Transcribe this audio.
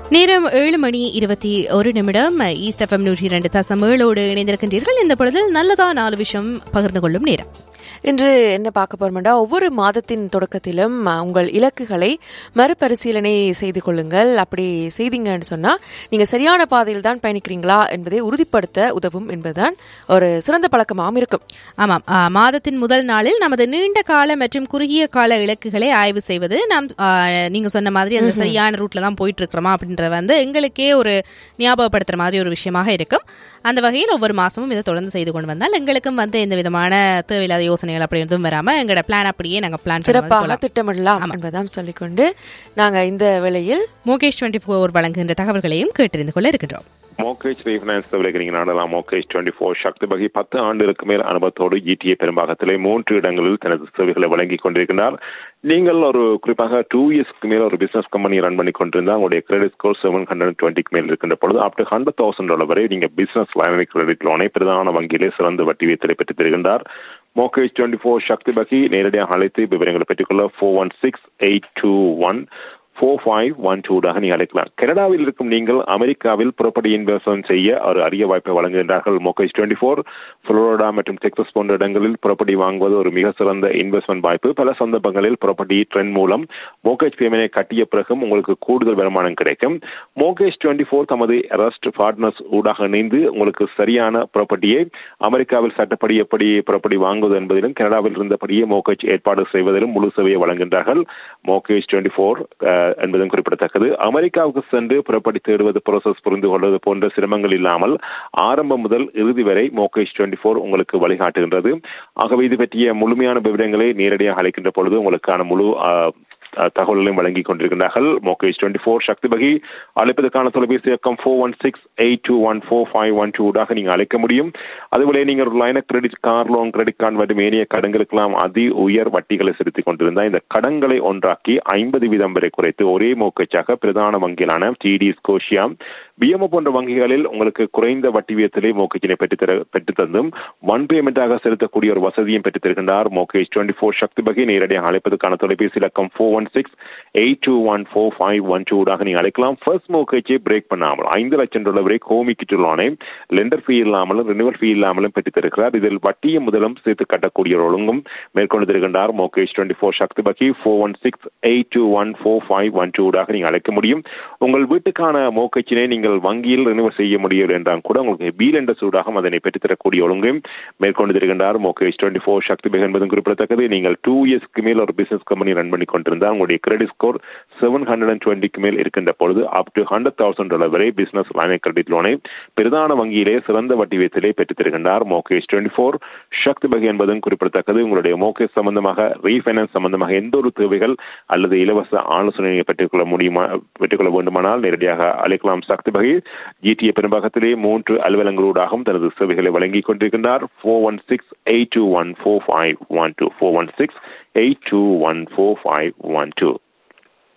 நேரம் ஏழு மணி இருபத்தி ஒரு நிமிடம் ஈஸ்ட் எஃப்எம் நூற்றி இரண்டு தசம் ஏழோடு இணைந்திருக்கின்றீர்கள் இந்த பொழுதில் நல்லதா நாலு விஷயம் பகிர்ந்து கொள்ளும் நேரம் இன்று என்ன பார்க்க போறோம்டா ஒவ்வொரு மாதத்தின் தொடக்கத்திலும் அஹ், உங்கள் இலக்குகளை மறுபரிசீலனை செய்து கொள்ளுங்கள் அப்படி செய்தீங்கன்னு சொன்னா நீங்க சரியான பாதையில் தான் பயணிக்கிறீங்களா என்பதை உறுதிப்படுத்த உதவும் என்பதுதான் ஒரு சிறந்த பழக்கமாகவும் இருக்கும் ஆமாம் ஆ, மாதத்தின் முதல் நாளில் நமது நீண்ட கால மற்றும் குறுகிய கால இலக்குகளை ஆய்வு செய்வது நாம் ஆ, நீங்க சொன்ன மாதிரி அந்த சரியான ரூட்ல தான் போயிட்டு இருக்கிறோமா அப்படின்ற வந்து எங்களுக்கே ஒரு ஞாபகப்படுத்துற மாதிரி ஒரு விஷயமாக இருக்கும் அந்த வகையில் ஒவ்வொரு மாசமும் இதை தொடர்ந்து செய்து கொண்டு வந்தால் எங்களுக்கும் வந்து எந்த விதமான தேவையில்லாத யோசனைகள் அப்படி எதுவும் வராம எங்களோட பிளான் அப்படியே நாங்க பிளான் சிறப்பாக திட்டமிடலாம் என்பதாம் சொல்லிக்கொண்டு நாங்க இந்த வேளையில் முகேஷ் டுவெண்ட்டி ஃபோர் வழங்குகின்ற தகவல்களையும் கேட்டறிந்து கொள்ள இருக்கின்றோம் மோகேஜ் ரீஃபினான்ஸ் விலைக்கு நாடலாம் mortgage twenty four Sakthi Baki பத்து ஆண்டுகளுக்கு மேல் அனுபவத்தோடு இடிஏ பெரும்பாகத்திலே மூன்று இடங்களில் தனது சேவைகளை வழங்கிக் கொண்டிருக்கிறார் நீங்கள் ஒரு குறிப்பாக டூ இயர்ஸ்க்கு மேல் ஒரு பிசினஸ் கம்பெனி ரன் பண்ணி கொண்டிருந்தால் உங்களுடைய கிரெடிட் ஸ்கோர் செவன் ஹண்ட்ரட் டுவெண்ட்டிக்கு மேல் இருக்கின்ற பொழுது up to hundred thousand dollar வரை நீங்கள் பிசினஸ் லைன் கிரெடிட் லோனை பிரதான வங்கியிலே சிறந்த வட்டி வீதத்தை பெற்றுத் தருகின்றார் mortgage twenty four Sakthi Baki நேரடியாக அழைத்து விவரங்களை பெற்றுக்கொள்ள four one six eight two one four five one டூடாக நீங்கள் அழைக்கலாம் கனடாவில் இருக்கும் நீங்கள் அமெரிக்காவில் ப்ராப்பர்ட்டி இன்வெஸ்ட்மெண்ட் செய்ய ஒரு அரிய வாய்ப்பை வழங்குகின்றார்கள் மோகேஜ் டுவெண்ட்டி ஃபோர் புளோரிடா மற்றும் டெக்சஸ் போன்ற இடங்களில் ப்ராப்பர்ட்டி வாங்குவது ஒரு மிக சிறந்த இன்வெஸ்ட்மெண்ட் வாய்ப்பு பல சந்தர்ப்பங்களில் ப்ராப்பர்ட்டி ட்ரெண்ட் மூலம் மோகேஜ் பேமெண்டை கட்டிய பிறகும் உங்களுக்கு கூடுதல் வருமானம் கிடைக்கும் மோகேஜ் டுவெண்ட்டி ஃபோர் தமது அரஸ்ட் பார்ட்னர்ஸ் ஊடாக இணைந்து உங்களுக்கு சரியான ப்ராப்பர்ட்டியை அமெரிக்காவில் சட்டப்படி எப்படி ப்ராப்பர்ட்டி வாங்குவது என்பதிலும் கனடாவில் இருந்தபடியே மோகேஜ் ஏற்பாடு செய்வதிலும் முழு சேவையை வழங்குகின்றார்கள் மோகேஜ் டுவெண்ட்டி ஃபோர் என்பதும் குறிப்பிடத்தக்கது அமெரிக்காவுக்கு சென்று புறப்படி தேடுவது ப்ரோசஸ் புரிந்து கொள்வது போன்ற சிரமங்கள் இல்லாமல் ஆரம்பம் முதல் இறுதி வரை மோகேஷ் டுவெண்ட்டி ஃபோர் உங்களுக்கு வழிகாட்டுகின்றது ஆகவே இது பற்றிய முழுமையான விவரங்களை நேரடியாக அழைக்கின்ற பொழுது உங்களுக்கான முழு அஹ், அஹ், தகவல்களையும் வழங்கிக் கொண்டிருக்கின்றார்கள் மோகேஷ் டுவெண்ட்டி ஃபோர் சக்தி பகி அழைப்பதற்கான தொலைபேசி இயக்கம் four one six eight two one four five one டூடாக நீங்கள் அழைக்க முடியும் அதுபோல நீங்கள் ஒரு line credit car loan credit card மற்றும் ஏனைய கடன்களுக்கெல்லாம் அதி உயர் வட்டிகளை செலுத்திக் கொண்டிருந்தால் இந்த கடன்களை ஒன்றாக்கி ஐம்பது வீதம் வரை குறைத்து ஒரே மோக்கச்சாக பிரதான வங்கிகளான டிடி ஸ்கோஷியா பிஎம்ஓ போன்ற வங்கிகளில் உங்களுக்கு குறைந்த வட்டி வீதத்திலே மோக்கச்சினை பெற்றுத்தர பெற்றுத்தந்தும் ஒன் பேமெண்டாக செலுத்தக்கூடிய ஒரு வசதியும் பெற்றுத் தருகின்றார் மோகேஜ் டுவெண்ட்டி ஃபோர் சக்தி பகை நேரடியாக அழைப்பதற்கான தொலைபேசி இலக்கம் four one six eight two one four five one டூடாக நீங்கள் அழைக்கலாம் ஃபர்ஸ்ட் மோகேஜை பிரேக் பண்ணாமல் ஐந்து லட்சம் டாலர் வரை கோமிக்கிட்டு லோனை லெண்டர் ஃபீ இல்லாமலும் ரினிவல் ஃபீ இல்லாமலும் பெற்றுத் தருகிறார் இதில் வட்டியும் முதலும் சேர்த்து கட்டக்கூடிய ஒரு ஒழுங்கும் மேற்கொண்டு தருகின்றார் mortgage twenty four Sakthi Baki four one six eight two one four five one டூடாக நீங்கள் அழைக்க முடியும் உங்கள் வீட்டுக்கான மோக்கச்சினை நீங்கள் வங்கியில் ரினிவல் செய்ய முடியும் என்றால் கூட உங்களுக்கு பீல் என்ற சூடாக அதனை பெற்றுத்தரக்கூடிய ஒழுங்கையும் மேற்கொண்டு தருகின்றார் மோகேஜ் டுவெண்ட்டி ஃபோர் சக்தி பகை என்பதும் குறிப்பிடத்தக்கது நீங்கள் டூ இயர்ஸ்க்கு மேல் ஒரு பிசினஸ் கம்பெனி ரன் பண்ணி கொண்டிருந்தால் உங்களுடைய credit score seven hundred and டுவெண்ட்டிக்கு மேல் இருக்கின்ற பொழுது up to hundred thousand dollar வரை பிசினஸ் லைன் கிரெடிட் லோனை பிரதான வங்கியிலே சிறந்த வட்டி வீதத்திலே பெற்றுத் தருகின்றார் மோகேஜ் டுவெண்ட்டி ஃபோர் சக்தி பகை என்பதும் குறிப்பிடத்தக்கது உங்களுடைய மோகேஜ் சம்பந்தமாக ரீஃபைனான்ஸ் சம்பந்தமாக எந்த ஒரு தேவைகள் அல்லது இலவச ஆலோசனையை பெற்றுக்கொள்ள முடியுமா பெற்றுக்கொள்ள வேண்டுமானால் நேரடியாக அழைக்கலாம் சக்தி பகை ஜிடிஏ பெரும்பாகத்திலே மூன்று அலுவலங்களூடாகவும் தனது சேவைகளை வழங்கிக் கொண்டிருக்கின்றார் four one six eight two one four five one two four one six eight two one four five one two